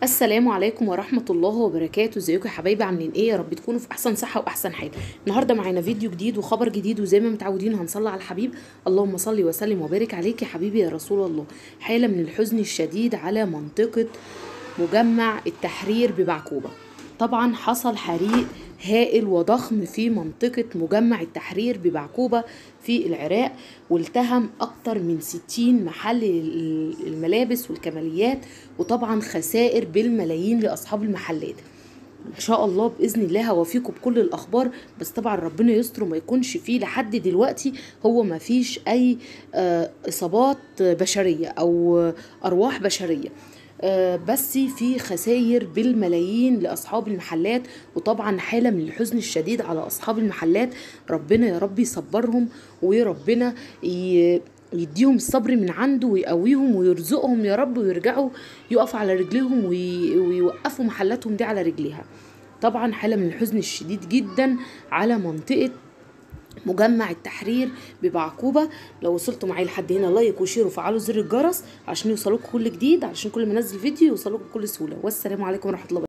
السلام عليكم ورحمة الله وبركاته ازيكم يا حبايبي عاملين ايه يا رب تكونوا في احسن صحة واحسن حال النهاردة معانا فيديو جديد وخبر جديد وزي ما متعودين هنصلي على الحبيب اللهم صل وسلم وبارك عليك يا حبيبي يا رسول الله حالة من الحزن الشديد على منطقة مجمع التحرير ببعكوبة طبعا حصل حريق هائل وضخم في منطقة مجمع التحرير ببعكوبة في العراق والتهم أكتر من 60 محل الملابس والكماليات وطبعا خسائر بالملايين لأصحاب المحلات ان شاء الله باذن الله هوافيكم بكل الاخبار بس طبعا ربنا يستر وما يكونش فيه لحد دلوقتي هو ما فيش اي اصابات بشريه او ارواح بشريه بس في خسائر بالملايين لاصحاب المحلات وطبعا حاله من الحزن الشديد على اصحاب المحلات ربنا يا رب يصبرهم وربنا يديهم الصبر من عنده ويقويهم ويرزقهم يا رب ويرجعوا يقفوا على رجليهم ويوقفوا محلاتهم دي على رجليها طبعا حاله من الحزن الشديد جدا على منطقه مجمع التحرير ببعكوبة لو وصلتوا معايا لحد هنا لايك وشير وفعلوا زر الجرس عشان يوصلوكم كل جديد عشان كل ما انزل فيديو يوصلوكم بكل سهولة والسلام عليكم ورحمة الله